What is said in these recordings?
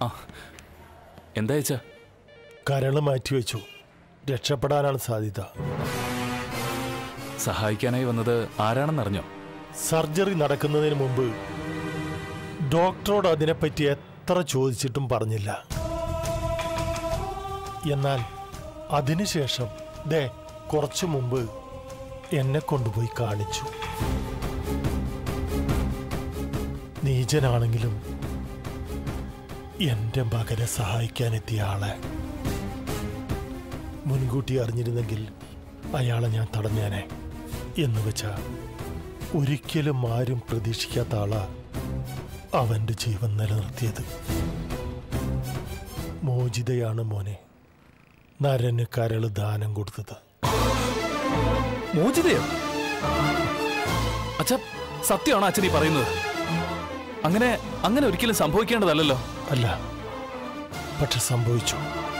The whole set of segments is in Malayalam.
എന്താ അച്ഛാ കരള് മാറ്റിവെച്ചു രക്ഷപ്പെടാനാണ് സാധ്യത സഹായിക്കാനായി വന്നത് ആരാണെന്നറിഞ്ഞോ സർജറി നടക്കുന്നതിന് മുമ്പ് ഡോക്ടറോട് അതിനെപ്പറ്റി എത്ര ചോദിച്ചിട്ടും പറഞ്ഞില്ല എന്നാൽ അതിനുശേഷം ദേ കുറച്ചു മുമ്പ് എന്നെ കൊണ്ടുപോയി കാണിച്ചു നീചനാണെങ്കിലും എന്റെ മകനെ സഹായിക്കാനെത്തിയ ആളെ മുൻകൂട്ടി അറിഞ്ഞിരുന്നെങ്കിൽ അയാളെ ഞാൻ തടഞ്ഞേനെ എന്ന് വെച്ചാ ഒരിക്കലും ആരും പ്രതീക്ഷിക്കാത്ത ആളാ അവന്റെ ജീവൻ നിലനിർത്തിയത് മോചിതയാണ് മോനെ നരന് കരള് ദാനം കൊടുത്തത് മോചിതയോ അച്ഛ സത്യമാണോ അച്ഛൻ ഈ പറയുന്നത് അങ്ങനെ അങ്ങനെ ഒരിക്കലും സംഭവിക്കേണ്ടതല്ലല്ലോ അല്ല പക്ഷെ സംഭവിച്ചു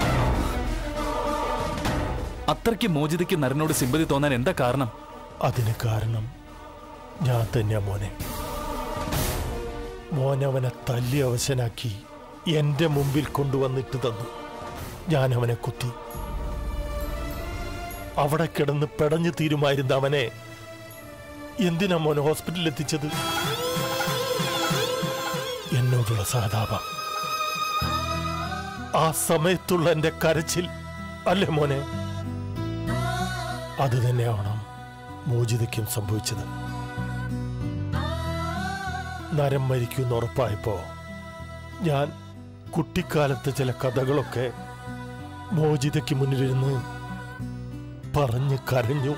അത്രയ്ക്ക് മോചിതയ്ക്ക് നരനോട് സിമ്പതി തോന്നാൻ എന്താ കാരണം അതിന് കാരണം ഞാൻ തന്നെയാ മോനെ മോൻ അവനെ തല്ലി അവശനാക്കി എന്റെ മുമ്പിൽ കൊണ്ടുവന്നിട്ട് തന്നു ഞാൻ അവനെ കുത്തി അവിടെ കിടന്ന് പെടഞ്ഞു തീരുമായിരുന്ന അവനെ എന്തിനാ മോനെ ഹോസ്പിറ്റലിൽ എത്തിച്ചത് എന്നോടുള്ള സഹതാപം ആ സമയത്തുള്ള എന്റെ കരച്ചിൽ അല്ലേ മോനെ അത് തന്നെയാവണം മോചിതയ്ക്കും സംഭവിച്ചത് നരം മരിക്കുമെന്ന് ഉറപ്പായപ്പോ ഞാൻ കുട്ടിക്കാലത്തെ ചില കഥകളൊക്കെ മോചിതയ്ക്ക് മുന്നിലിരുന്ന് പറഞ്ഞു കരഞ്ഞു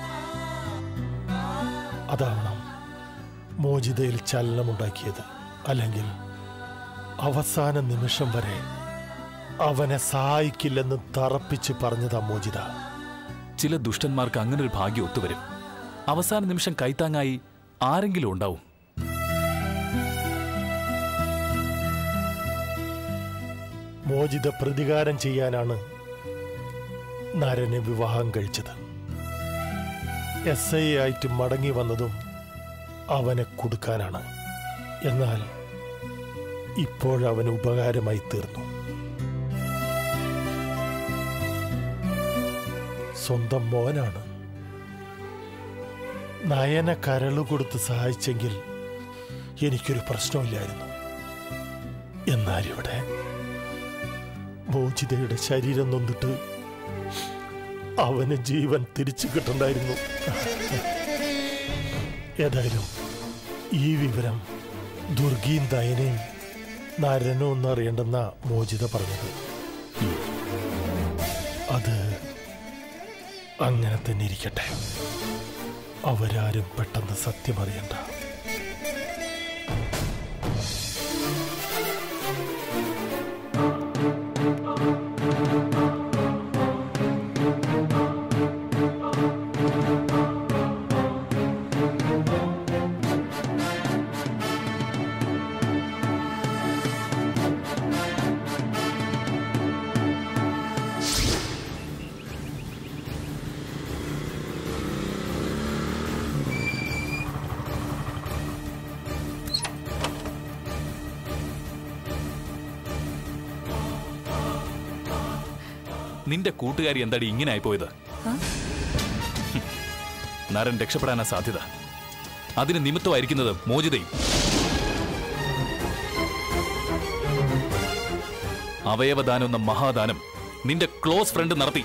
അതാവണം മോചിതയിൽ ചലനമുണ്ടാക്കിയത് അല്ലെങ്കിൽ അവസാന നിമിഷം വരെ അവനെ സഹായിക്കില്ലെന്ന് തറപ്പിച്ച് പറഞ്ഞതാ മോചിത ചില ദുഷ്ടന്മാർക്ക് അങ്ങനെ ഒരു ഭാഗ്യം ഒത്തുവരും അവസാന നിമിഷം കൈത്താങ്ങായി ആരെങ്കിലും ഉണ്ടാവും മോചിത പ്രതികാരം ചെയ്യാനാണ് നരനെ വിവാഹം കഴിച്ചത് എസ് ഐ ആയിട്ട് മടങ്ങി വന്നതും അവനെ കൊടുക്കാനാണ് എന്നാൽ ഇപ്പോഴവന് ഉപകാരമായി തീർന്നു സ്വന്തം മോനാണ് നയന കരളു കൊടുത്ത് സഹായിച്ചെങ്കിൽ എനിക്കൊരു പ്രശ്നമില്ലായിരുന്നു എന്നാലിവിടെ മോചിതയുടെ ശരീരം നൊന്നിട്ട് അവന് ജീവൻ തിരിച്ചു കിട്ടണ്ടായിരുന്നു ഏതായാലും ഈ വിവരം ദുർഗയും ദയനയും നരനോ ഒന്നും അറിയണ്ടെന്ന മോചിത പറഞ്ഞത് അത് അങ്ങനെ തന്നെ ഇരിക്കട്ടെ അവരാരും പെട്ടെന്ന് സത്യം അറിയണ്ട നിന്റെ കൂട്ടുകാരി എന്താടി ഇങ്ങനെ ആയിപ്പോയത് ഹും. നരൻ രക്ഷപ്പെടാനാ സാധ്യത അതിന് നിമിത്തമായിരിക്കുന്നത് മോചിതയും അവയവദാനം എന്ന മഹാദാനം നിന്റെ ക്ലോസ് ഫ്രണ്ട് നടത്തി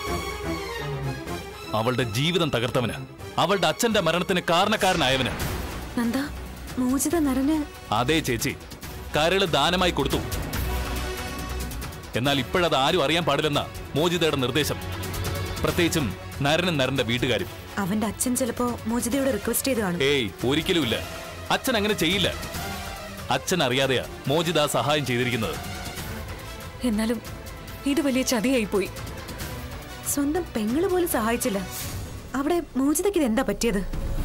അവളുടെ ജീവിതം തകർത്തവന് അവളുടെ അച്ഛന്റെ മരണത്തിന് കാരണക്കാരനായവന് നന്ദ മോചിത നരന് അതേ ചേച്ചി കരള് ദാനമായി കൊടുത്തു എന്നാൽ ഇപ്പോഴത് ആരും അറിയാൻ പാടില്ലെന്ന മോചിതയുടെ നിർദ്ദേശം പ്രത്യേകിച്ചും നരനും നരന്റെ വീട്ടുകാരും അവന്റെ അച്ഛൻ ചിലപ്പോ മോചിതയോട് റിക്വസ്റ്റ് ചെയ്ത് കാണും ഏയ് ഒരിക്കലുമില്ല അച്ഛൻ അങ്ങനെ ചെയ്യില്ല അച്ഛൻ അറിയാതെയാ മോചിത ആ സഹായം ചെയ്തിരിക്കുന്നത് എന്നാലും ഇത് വലിയ ചതിയായി പോയി സ്വന്തം പെങ്ങള് പോലും സഹായിച്ചില്ല അവിടെ മോചിതയ്ക്ക് ഇത് എന്താ പറ്റിയത്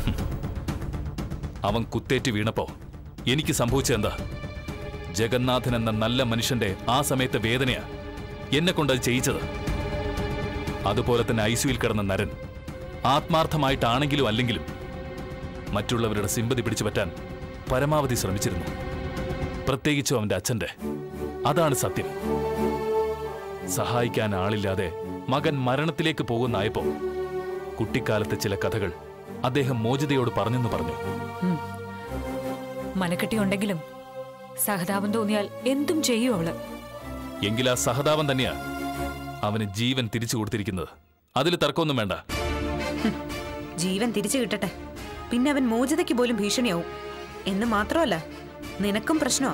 അവൻ കുത്തേറ്റ് വീണപ്പോ എനിക്ക് സംഭവിച്ചതെന്താ ജഗന്നാഥൻ എന്ന നല്ല മനുഷ്യന്റെ ആ സമയത്തെ വേദനയാ എന്നെ കൊണ്ടത് ചെയ്യിച്ചത് അതുപോലെ തന്നെ ഐസിയുയിൽ കിടന്ന നരൻ ആത്മാർത്ഥമായിട്ടാണെങ്കിലും അല്ലെങ്കിലും മറ്റുള്ളവരുടെ സിമ്പതി പിടിച്ചു പറ്റാൻ പരമാവധി ശ്രമിച്ചിരുന്നു പ്രത്യേകിച്ചും അവന്റെ അച്ഛന്റെ അതാണ് സത്യം സഹായിക്കാൻ ആളില്ലാതെ മകൻ മരണത്തിലേക്ക് പോകുന്നായപ്പോ കുട്ടിക്കാലത്തെ ചില കഥകൾ അദ്ദേഹം മോചിതയോട് പറഞ്ഞെന്ന് പറഞ്ഞു മനക്കെട്ടി ഉണ്ടെങ്കിലും സഹതാപം തോന്നിയാൽ എന്തും ചെയ്യും അവള് എങ്കിൽ ആ സഹതാപം തന്നെയാ അവന് ജീവൻ തിരിച്ചു കൊടുത്തിരിക്കുന്നത് അതിൽ തർക്കമൊന്നും വേണ്ട ജീവൻ തിരിച്ചു കിട്ടട്ടെ പിന്നെ അവൻ മോചിതയ്ക്ക് പോലും ഭീഷണിയാവും എന്ന് മാത്രമല്ല നിനക്കും പ്രശ്നമാ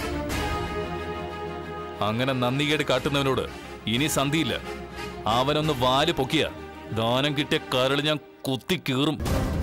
അങ്ങനെ നന്ദികേട് കാട്ടുന്നവനോട് ഇനി സന്ധിയില്ല അവനൊന്ന് വാല് പൊക്കിയ ദാനം കിട്ടിയ കരൾ ഞാൻ കുത്തി കീറും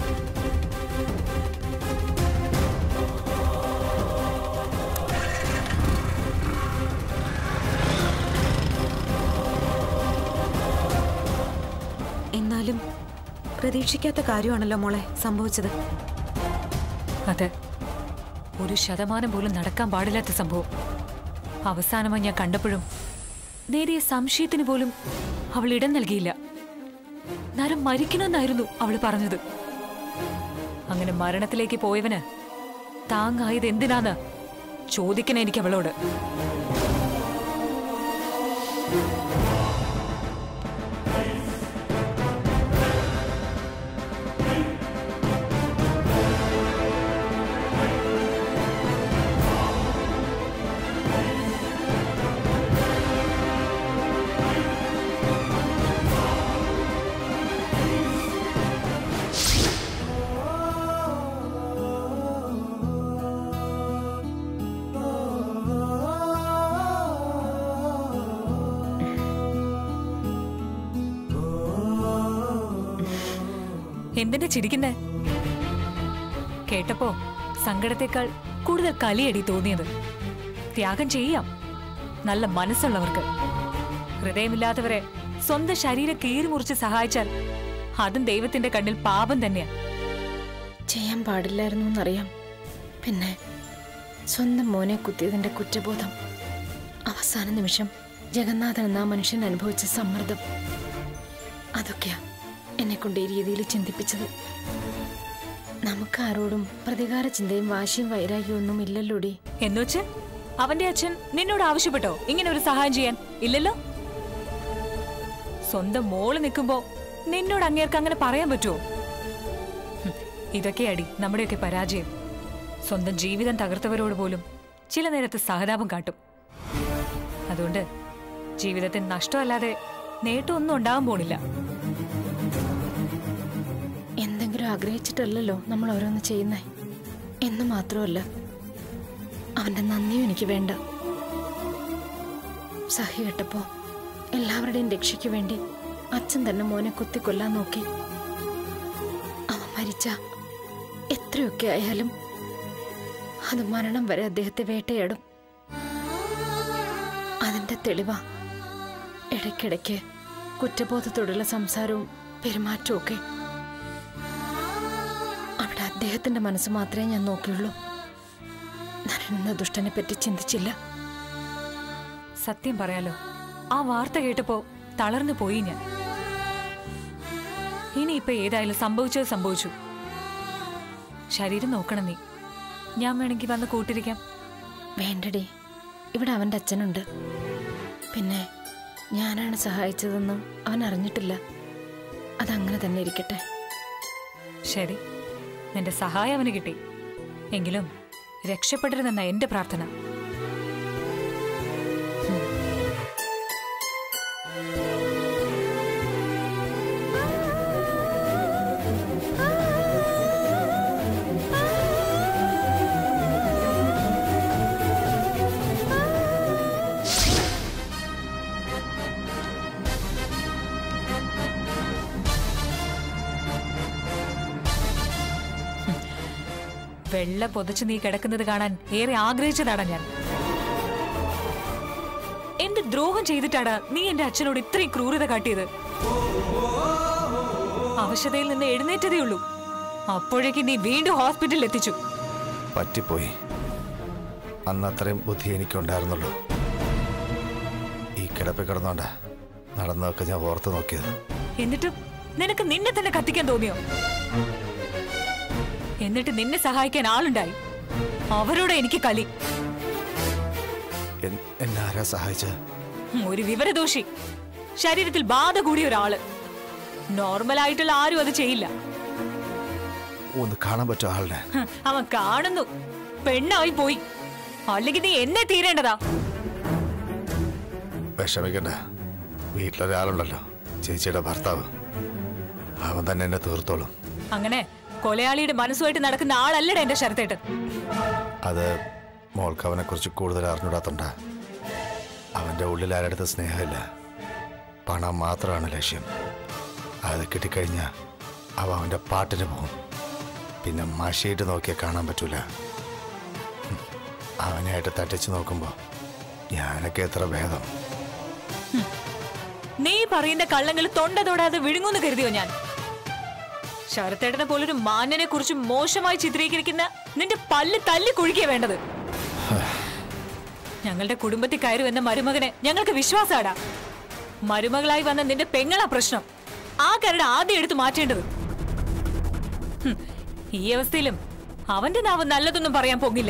എന്നാലും പ്രതീക്ഷിക്കാത്ത കാര്യമാണല്ലോ മോളെ സംഭവിച്ചത് അതെ ഒരു ശതമാനം പോലും നടക്കാൻ പാടില്ലാത്ത സംഭവം അവസാനമായി ഞാൻ കണ്ടപ്പോഴും നേരിയ സംശയത്തിന് പോലും അവൾ ഇടം നൽകിയില്ല നരം മരിക്കണമെന്നായിരുന്നു അവൾ പറഞ്ഞത് അങ്ങനെ മരണത്തിലേക്ക് പോയവന് താങ്ങായത് എന്തിനാന്ന് ചോദിക്കണ എനിക്ക് അവളോട് എന്തിനാ ചിരിക്കുന്നേ കേട്ടപ്പോ സങ്കടത്തെക്കാൾ കൂടുതൽ കലിയടി തോന്നിയത് ത്യാഗം ചെയ്യാം നല്ല മനസ്സുള്ളവർക്ക് ഹൃദയമില്ലാത്തവരെ സ്വന്തം ശരീരം കീറിമുറിച്ച് സഹായിച്ചാൽ അതും ദൈവത്തിന്റെ കണ്ണിൽ പാപം തന്നെയാ ചെയ്യാൻ പാടില്ലായിരുന്നു എന്നറിയാം പിന്നെ സ്വന്തം മോനെ കുത്തിയതിന്റെ കുറ്റബോധം അവസാന നിമിഷം ജഗന്നാഥൻ എന്ന ആ മനുഷ്യൻ അനുഭവിച്ച സമ്മർദ്ദം അതൊക്കെയാ എന്നെ കൊണ്ട് ഈ രീതിയിൽ ചിന്തിപ്പിച്ചത് നമുക്ക് ആരോടും പ്രതികാര ചിന്തയും വാശിയും വൈരാഗ്യവും ഒന്നും ഇല്ലല്ലോടി എന്നുവെച്ച് അവന്റെ അച്ഛൻ നിന്നോട് ആവശ്യപ്പെട്ടോ ഇങ്ങനെ ഒരു സഹായം ചെയ്യാൻ ഇല്ലല്ലോ സ്വന്തം മോള് നിൽക്കുമ്പോ നിന്നോട് അങ്ങേർക്ക് അങ്ങനെ പറയാൻ പറ്റുമോ ഹും, ഇതൊക്കെയാടി നമ്മുടെയൊക്കെ പരാജയം സ്വന്തം ജീവിതം തകർത്തവരോട് പോലും ചില നേരത്ത് സഹതാപം കാട്ടും അതുകൊണ്ട് ജീവിതത്തിൽ നഷ്ടമല്ലാതെ നേട്ടമൊന്നും ഉണ്ടാകാൻ പോണില്ല എന്തെങ്കിലും ആഗ്രഹിച്ചിട്ടല്ലല്ലോ നമ്മൾ ഓരോന്ന് ചെയ്യുന്നേ എന്ന് മാത്രമല്ല അവന്റെ നന്ദിയും എനിക്ക് വേണ്ട സഹി കേട്ടപ്പോ എല്ലാവരുടെയും രക്ഷയ്ക്ക് വേണ്ടി അച്ഛൻ തന്നെ മോനെ കുത്തിക്കൊല്ലാൻ നോക്കി അവൻ മരിച്ച എത്രയൊക്കെ ആയാലും അത് മരണം വരെ അദ്ദേഹത്തെ വേട്ടയാടും അതിന്റെ തെളിവാ ഇടയ്ക്കിടയ്ക്ക് കുറ്റബോധത്തോടുള്ള സംസാരവും പെരുമാറ്റവും ഒക്കെ അവിടെ അദ്ദേഹത്തിന്റെ മനസ്സ് മാത്രമേ ഞാൻ നോക്കിയുള്ളൂ നരൻ എന്ന ദുഷ്ടനെ പറ്റി ചിന്തിച്ചില്ല സത്യം പറയാലോ ആ വാർത്ത കേട്ടപ്പോ തളർന്നു പോയി ഞാൻ ഇനിയിപ്പൊ ഏതായാലും സംഭവിച്ചത് സംഭവിച്ചു ശരീരം നോക്കണം നീ ഞാൻ വേണമെങ്കിൽ വന്ന് കൂട്ടിരിക്കാം വേണ്ടടി ഇവിടെ അവന്റെ അച്ഛനുണ്ട് പിന്നെ ഞാനാണ് സഹായിച്ചതെന്നും അവൻ അറിഞ്ഞിട്ടില്ല അതങ്ങനെ തന്നെ ഇരിക്കട്ടെ ശരി നിന്റെ സഹായം അവന് കിട്ടി എങ്കിലും രക്ഷപ്പെടരുതെന്ന എന്റെ പ്രാർത്ഥന വെള്ള പൊതച്ചു നീ കിടക്കുന്നത് കാണാൻ ഏറെ ആഗ്രഹിച്ചതാണ് ഞാൻ എന്ത് ദ്രോഹം ചെയ്തിട്ടാണ് നീ എന്റെ അച്ഛനോട് ഇത്രയും ക്രൂരത കാട്ടിയത് അവശതയിൽ നിന്ന് എഴുന്നേറ്റതേ ഉള്ളൂ അപ്പോഴേക്ക് നീ വീണ്ടും ഹോസ്പിറ്റലിൽ എത്തിച്ചു പറ്റിപ്പോയി അന്ന് അത്രയും ബുദ്ധി എനിക്കുണ്ടായിരുന്നുള്ളൂ ഈ കിടപ്പിൽ കിടന്നോണ്ട നടന്നതൊക്കെ ഞാൻ ഓർത്ത് നോക്കിയത് എന്നിട്ടും നിനക്ക് നിന്നെ തന്നെ കത്തിക്കാൻ തോന്നിയോ എന്നിട്ട് നിന്നെ സഹായിക്കാൻ ആളുണ്ടായി അവരോട് എനിക്ക് കലി എൻ- എന്നെ ആരാ സഹായിച്ചത് ഉം, ഒരു വിവരദോഷി ശരീരത്തിൽ ബാധ കൂടിയ ഒരാള് നോർമൽ ആയിട്ടുള്ള ആരും അത് ചെയ്യില്ല ഒന്ന് കാണാൻ പറ്റുമോ ആളിനെ ഹ്, അവൻ കാണുന്നു പെണ്ണായി പോയി അല്ലെങ്കിൽ നീ എന്നെ തീരേണ്ടതാ വിഷമിക്കണ്ട വീട്ടിലൊരാളുണ്ടല്ലോ ചേച്ചിയുടെ ഭർത്താവ് അവൻ തന്നെ എന്നെ തീർത്തോളും അങ്ങനെ കൊലയാളിയുടെ മനസ്സുമായിട്ട് നടക്കുന്ന ആളല്ലട എന്റെ ശരത്തേട്ടൻ അത് മോൾക്ക് അവനെ കുറിച്ച് കൂടുതൽ അറിഞ്ഞൂടാത്തോണ്ടാ അവന്റെ ഉള്ളിൽ ആരടുത്ത സ്നേഹമില്ല പണം മാത്രമാണ് ലക്ഷ്യം അത് കിട്ടിക്കഴിഞ്ഞാൽ അവ അവന്റെ പാട്ടിന് പോകും പിന്നെ മഷിയിട്ട് നോക്കിയാൽ കാണാൻ പറ്റൂല ഉം. അവനായിട്ട് തട്ടിച്ച് നോക്കുമ്പോൾ ഞാനൊക്കെ എത്ര ഭേദം നീ പറയുന്ന കള്ളങ്ങൾ തൊണ്ട തൊടാതെ വിഴുങ്ങുന്നു കരുതിയോ ഞാൻ ശരത്തേട്ടനെ പോലൊരു മാന്യനെ കുറിച്ച് മോശമായി ചിത്രീകരിക്കുന്ന നിന്റെ പല്ല് തല്ലി കുഴിക്കുക വേണ്ടത് ഞങ്ങളുടെ കുടുംബത്തിൽ കയറും എന്ന മരുമകനെ ഞങ്ങൾക്ക് വിശ്വാസാടാ മരുമകളായി വന്ന നിന്റെ പെങ്ങളാ പ്രശ്നം ആ കരട് ആദ്യം എടുത്ത് മാറ്റേണ്ടത് ഹും, ഈ അവസ്ഥയിലും അവന്റെ നാവ് നല്ലതൊന്നും പറയാൻ പോകില്ല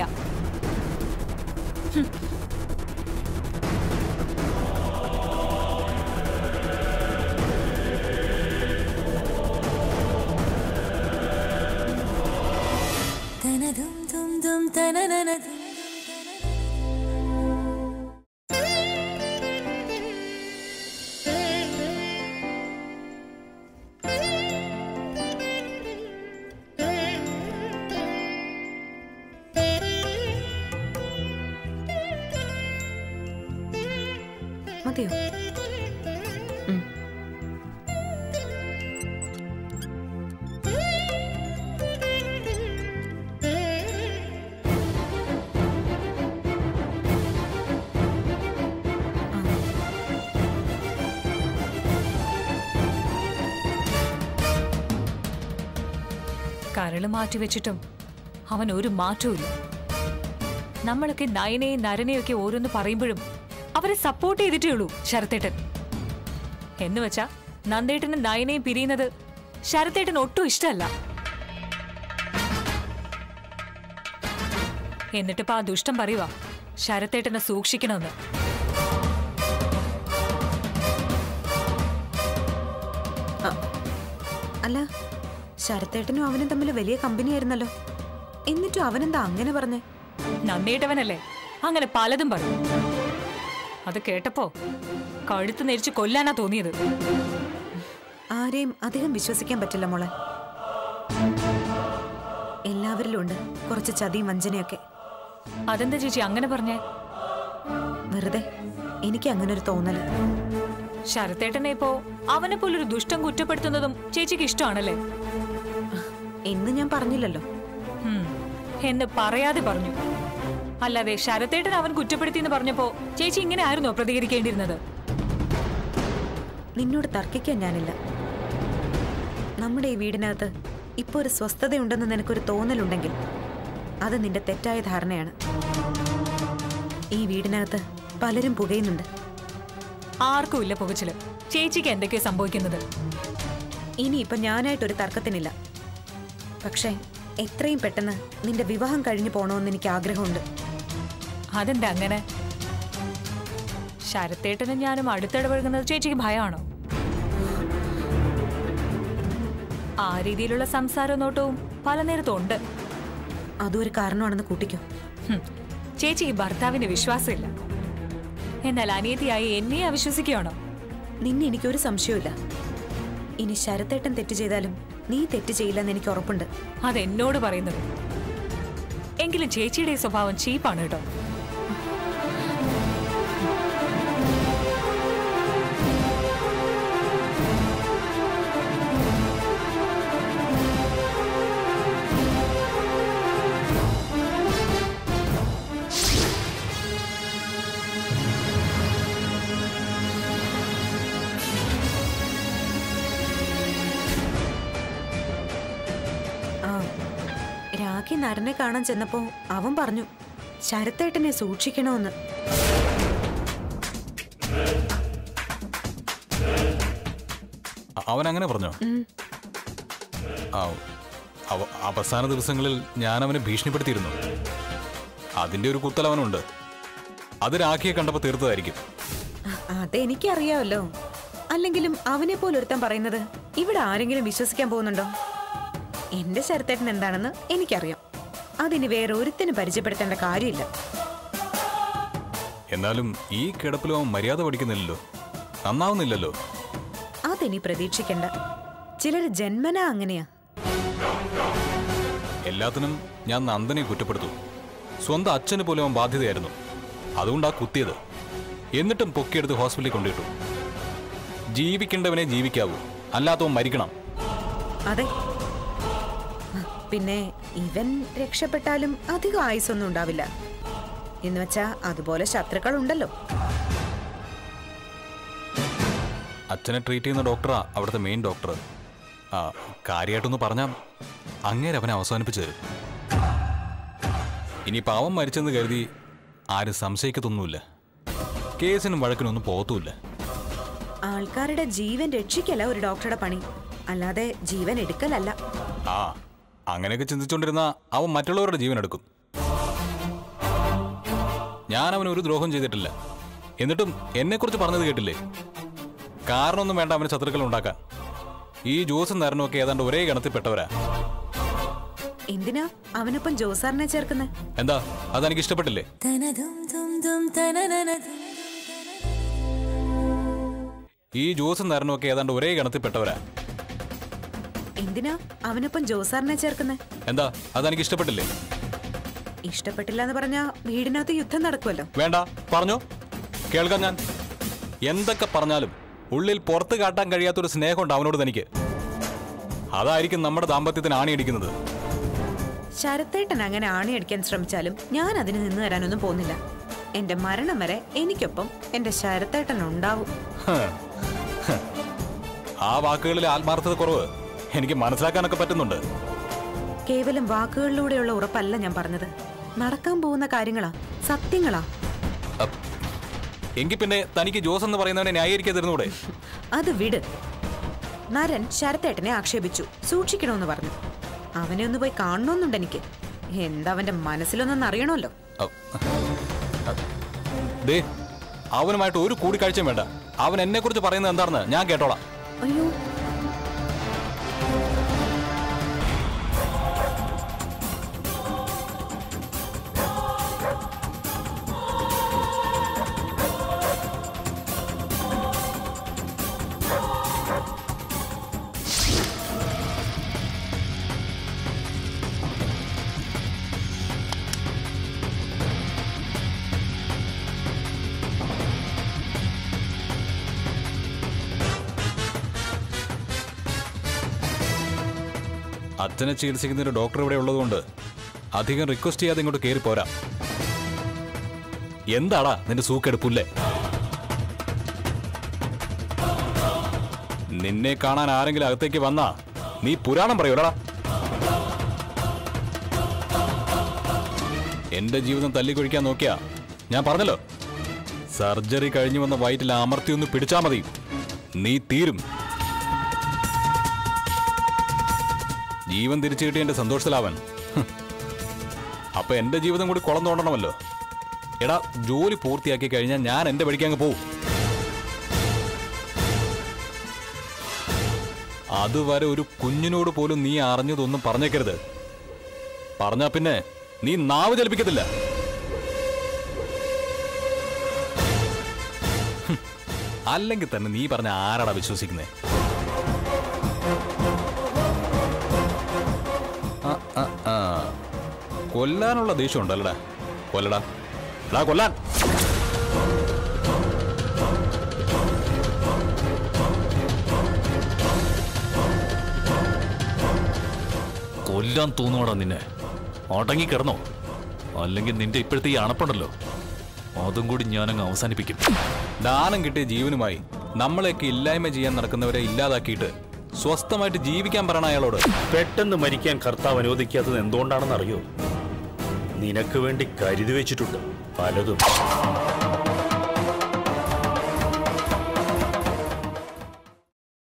മതിയോ ഉം. കരള് മാറ്റി വെച്ചിട്ടും അവൻ ഒരു മാറ്റവും നമ്മളൊക്കെ നയനെയും നരനെയും ഒക്കെ ഓരോന്ന് പറയുമ്പോഴും അവരെ സപ്പോർട്ട് ചെയ്തിട്ടേ ഉള്ളൂ ശരത്തേട്ടൻ എന്ന് വെച്ചാ നന്ദേട്ടനും നയനെയും പിരിയുന്നത് ശരത്തേട്ടൻ ഒട്ടും ഇഷ്ടമല്ല എന്നിട്ടിപ്പോ ആ ദുഷ്ടം പറയുവാ ശരത്തേട്ടനെ സൂക്ഷിക്കണമെന്ന് അല്ല ശരത്തേട്ടനും അവനും തമ്മിൽ വലിയ കമ്പനിയായിരുന്നല്ലോ എന്നിട്ടും അവനെന്താ അങ്ങനെ പറഞ്ഞേ നന്ദിയിട്ടവനല്ലേ അങ്ങനെ പലതും പറയും അത് കേട്ടപ്പോ കഴുത്ത് നെരിച്ച് കൊല്ലാനാ തോന്നിയത് ആരെയും അധികം വിശ്വസിക്കാൻ പറ്റില്ല മോളെ എല്ലാവരിലും ഉണ്ട് കുറച്ച് ചതിയും വഞ്ചനയൊക്കെ അതെന്താ ചേച്ചി അങ്ങനെ പറഞ്ഞേ വെറുതെ എനിക്ക് അങ്ങനെ ഒരു തോന്നല് ശരത്തേട്ടനെ ഇപ്പോ അവനെ പോലൊരു ദുഷ്ടം കുറ്റപ്പെടുത്തുന്നതും ചേച്ചിക്ക് ഇഷ്ടമാണല്ലേ എന്ന് ഞാൻ പറഞ്ഞില്ലല്ലോ ഉം, എന്ന് പറയാതെ പറഞ്ഞു അല്ലാതെ ശരത്തേട്ടൻ അവൻ കുറ്റപ്പെടുത്തി എന്ന് പറഞ്ഞപ്പോ ചേച്ചി ഇങ്ങനെ ആയിരുന്നോ പ്രതികരിക്കേണ്ടിയിരുന്നത് നിന്നോട് തർക്കിക്കാൻ ഞാനില്ല നമ്മുടെ ഈ വീടിനകത്ത് ഇപ്പോൾ ഒരു സ്വസ്ഥതയുണ്ടെന്ന് നിനക്കൊരു തോന്നലുണ്ടെങ്കിൽ അത് നിന്റെ തെറ്റായ ധാരണയാണ് ഈ വീടിനകത്ത് പലരും പുകയുന്നുണ്ട് ആർക്കും ഇല്ല പുകച്ചില് ചേച്ചിക്ക് എന്തൊക്കെയോ സംഭവിക്കുന്നത് ഇനിയിപ്പം ഞാനായിട്ടൊരു തർക്കത്തിനില്ല പക്ഷേ എത്രയും പെട്ടെന്ന് നിന്റെ വിവാഹം കഴിഞ്ഞു പോകണമെന്ന് എനിക്ക് ആഗ്രഹമുണ്ട് അതെന്താ അങ്ങനെ ശരത്തേട്ടനും ഞാനും അടുത്തിടപഴകുന്നത് ചേച്ചിക്ക് ഭയമാണോ ആ രീതിയിലുള്ള സംസാരവും നോട്ടവും പല നേരത്തും ഉണ്ട് അതും ഒരു കാരണമാണെന്ന് കൂട്ടിക്കോ ഹും, ചേച്ചി ഈ ഭർത്താവിന് വിശ്വാസമില്ല എന്നാൽ അനിയത്തിയായി എന്നെ അവിശ്വസിക്കുകയാണോ നിന്നെ എനിക്കൊരു സംശയമില്ല ഇനി ശരത്തേട്ടൻ തെറ്റ് ചെയ്താലും നീ തെറ്റ് ചെയ്യില്ലെന്ന് എനിക്ക് ഉറപ്പുണ്ട് അതെന്നോട് പറയുന്നത് എങ്കിലും ചേച്ചിയുടെ ഈ സ്വഭാവം ചീപ്പാണ് കേട്ടോ ആ രാഖി നരനെ കാണാൻ ചെന്നപ്പോ അവൻ പറഞ്ഞു ശരത്തേട്ടനെ സൂക്ഷിക്കണമെന്ന് അ- അവൻ അങ്ങനെ പറഞ്ഞോ ആ, അവ- അവസാന ദിവസങ്ങളിൽ ഞാൻ അവനെ ഭീഷണിപ്പെടുത്തിയിരുന്നു അതിന്റെ ഒരു കുത്തൽ അവനുണ്ട് അത് രാഖിയെ കണ്ടപ്പോൾ തീർത്തതായിരിക്കും അതെനിക്കറിയാമല്ലോ അല്ലെങ്കിലും അവനെ പോലൊരുത്തൻ പറയുന്നത് ഇവിടെ ആരെങ്കിലും വിശ്വസിക്കാൻ പോകുന്നുണ്ടോ എന്റെ ശരത്തേട്ടൻ എന്താണെന്ന് എനിക്കറിയാം അതിന് വേറെ ഒരുത്തിന് പരിചയപ്പെടുത്തേണ്ട കാര്യമില്ല എന്നാലും ഈ കിടപ്പിലും അവൻ മര്യാദ പഠിക്കുന്നില്ലല്ലോ നന്നാവുന്നില്ലല്ലോ അതിനി പ്രതീക്ഷിക്കണ്ട ചിലർ ജന്മനാ അങ്ങനെയാ എല്ലാത്തിനും ഞാൻ നന്ദനെ കുറ്റപ്പെടുത്തു സ്വന്തം അച്ഛന് പോലും അവൻ ബാധ്യതയായിരുന്നു അതുകൊണ്ടാ കുത്തിയത് എന്നിട്ടും പൊക്കിയെടുത്ത് ഹോസ്പിറ്റലിൽ കൊണ്ടിട്ടു ജീവിക്കേണ്ടവനെ ജീവിക്കാവൂ അല്ലാത്തവൻ മരിക്കണം അതെ ആ, പിന്നെ ഇവൻ രക്ഷപ്പെട്ടാലും അധികം ആയുസൊന്നും ഉണ്ടാവില്ല എന്ന് വെച്ചാ അതുപോലെ ശത്രുക്കൾ ഉണ്ടല്ലോ അച്ഛനെ ട്രീറ്റ് ചെയ്യുന്ന ഡോക്ടറാ അവിടുത്തെ മെയിൻ ഡോക്ടർ ആ കാര്യമായിട്ടൊന്ന് പറഞ്ഞാൽ അങ്ങേരെ അവനെ അവസാനിപ്പിച്ച് തരും ഇനി പാവം മരിച്ചെന്ന് കരുതി ആരും സംശയിക്കത്തൊന്നുമില്ല കേസിനും വഴക്കിനൊന്നും പോകത്തുമില്ല ആൾക്കാരുടെ ജീവൻ രക്ഷിക്കല ഒരു ഡോക്ടറുടെ പണി അല്ലാതെ ജീവൻ എടുക്കലല്ല ആ അങ്ങനെയൊക്കെ ചിന്തിച്ചുകൊണ്ടിരുന്ന അവൻ മറ്റുള്ളവരുടെ ജീവൻ എടുക്കും ഞാൻ അവന് ഒരു ദ്രോഹം ചെയ്തിട്ടില്ല എന്നിട്ടും എന്നെക്കുറിച്ച് പറഞ്ഞത് കേട്ടില്ലേ കാരണമൊന്നും വേണ്ട അവന് ശത്രുക്കൾ ഉണ്ടാക്കാൻ ഈ ജോസും നരനും ഒക്കെ ഏതാണ്ട് ഒരേ ഗണത്തിൽപ്പെട്ടവരാ എന്തിനാ അവനൊപ്പം ജോസാറിനെ ചേർക്കുന്നത് എന്താ അതെനിക്ക് ഇഷ്ടപ്പെട്ടില്ലേ ഈ ജോസും നരനും ഒക്കെ ഏതാണ്ട് ഒരേ ഗണത്തിൽപ്പെട്ടവരാ എന്തിനാ അവനൊപ്പം ജോസാറിനെ ചേർക്കുന്നത് എന്താ അതെനിക്ക് ഇഷ്ടപ്പെട്ടില്ലേ ഇഷ്ടപ്പെട്ടില്ല എന്ന് പറഞ്ഞാ വീടിനകത്ത് യുദ്ധം നടക്കുമല്ലോ വേണ്ട പറഞ്ഞോ കേൾക്കാം ഞാൻ എന്തൊക്കെ പറഞ്ഞാലും ഉള്ളിൽ പുറത്ത് കാട്ടാൻ കഴിയാത്തൊരു സ്നേഹമുണ്ട് അവനോട് തനിക്ക് അതായിരിക്കും നമ്മുടെ ദാമ്പത്യത്തിന് ആണിയടിക്കുന്നത് ശരത്തേട്ടൻ അങ്ങനെ ആണിയടിക്കാൻ ശ്രമിച്ചാലും ഞാൻ അതിന് നിന്ന് തരാനൊന്നും പോകുന്നില്ല എന്റെ മരണം വരെ എനിക്കൊപ്പം എന്റെ ശരത്തേട്ടൻ ഉണ്ടാവും ഹ്. ഹ്. ആ വാക്കുകളിൽ ആത്മാർത്ഥത കുറവ് എനിക്ക് മനസ്സിലാക്കാനൊക്കെ പറ്റുന്നുണ്ട് കേവലം വാക്കുകളിലൂടെയുള്ള ഉറപ്പല്ല ഞാൻ പറഞ്ഞത് നടക്കാൻ പോകുന്ന കാര്യങ്ങളാ സത്യങ്ങളാ അപ്പ്. എങ്കിൽ പിന്നെ തനിക്ക് ജോസ് എന്ന് പറയുന്നവനെ ന്യായീകരിക്കാതിരുന്നൂടെ അത് വിട് നരൻ ശരത്തേട്ടനെ ആക്ഷേപിച്ചു സൂക്ഷിക്കണമെന്ന് പറഞ്ഞു അവനെ ഒന്ന് പോയി കാണണമെന്നുണ്ട് എനിക്ക് എന്താ അവന്റെ മനസ്സിലൊന്നും അറിയണമല്ലോ അപ്പ്. ദേ അവനുമായിട്ട് ഒരു കൂടിക്കാഴ്ചയും വേണ്ട അവൻ എന്നെ കുറിച്ച് പറയുന്നത് എന്താണെന്ന് ഞാൻ കേട്ടോളാം അയ്യോ അച്ഛനെ ചികിത്സിക്കുന്ന ഒരു ഡോക്ടർ ഇവിടെ ഉള്ളതുകൊണ്ട് അധികം റിക്വസ്റ്റ് ചെയ്യാതെ ഇങ്ങോട്ട് കയറി പോരാ എന്താടാ നിന്റെ സൂക്കെടുപ്പില്ലേ നിന്നെ കാണാൻ ആരെങ്കിലും അകത്തേക്ക് വന്നാ നീ പുരാണം പറയൂടാ എന്റെ ജീവിതം തല്ലിക്കൊഴിക്കാൻ നോക്കിയാ ഞാൻ പറഞ്ഞല്ലോ സർജറി കഴിഞ്ഞു വന്ന വയറ്റിൽ അമർത്തി ഒന്ന് പിടിച്ചാ മതി നീ തീരും ജീവൻ തിരിച്ചു കിട്ടിയ എന്റെ സന്തോഷത്തിലാവൻ ഹ്. അപ്പൊ എന്റെ ജീവിതം കൂടി കുളം തോണ്ടണമല്ലോ എടാ ജോലി പൂർത്തിയാക്കി കഴിഞ്ഞാൽ ഞാൻ എന്റെ വഴിക്ക് അങ്ങ് പോവും അതുവരെ ഒരു കുഞ്ഞിനോട് പോലും നീ അറിഞ്ഞതൊന്നും പറഞ്ഞേക്കരുത് പറഞ്ഞാ പിന്നെ നീ നാവ് ചലിപ്പിക്കത്തില്ല ഹും. അല്ലെങ്കിൽ തന്നെ നീ പറഞ്ഞ ആരാടാ വിശ്വസിക്കുന്നേ ആ, ആ, ആ. കൊല്ലാനുള്ള ദേഷ്യം ഉണ്ടല്ലടാ കൊല്ലടാ എടാ കൊല്ലാൻ കൊല്ലാൻ തോന്നുവാടാ നിന്നെ അടങ്ങിക്കിടന്നോ അല്ലെങ്കിൽ നിന്റെ ഇപ്പോഴത്തെ ഈ അണപ്പുണ്ടല്ലോ അതും കൂടി ഞാനങ്ങ് അവസാനിപ്പിക്കും ദാനം കിട്ടിയ ജീവനുമായി നമ്മളെയൊക്കെ ഇല്ലായ്മ ചെയ്യാൻ നടക്കുന്നവരെ ഇല്ലാതാക്കിയിട്ട് സ്വസ്ഥമായിട്ട് ജീവിക്കാൻ പറയണ അയാളോട് പെട്ടെന്ന് മരിക്കാൻ കർത്താവ് അനുവദിക്കാത്തത് എന്തുകൊണ്ടാണെന്ന് അറിയോ നിനക്ക് വേണ്ടി കരുതി വെച്ചിട്ടുണ്ട് പലതും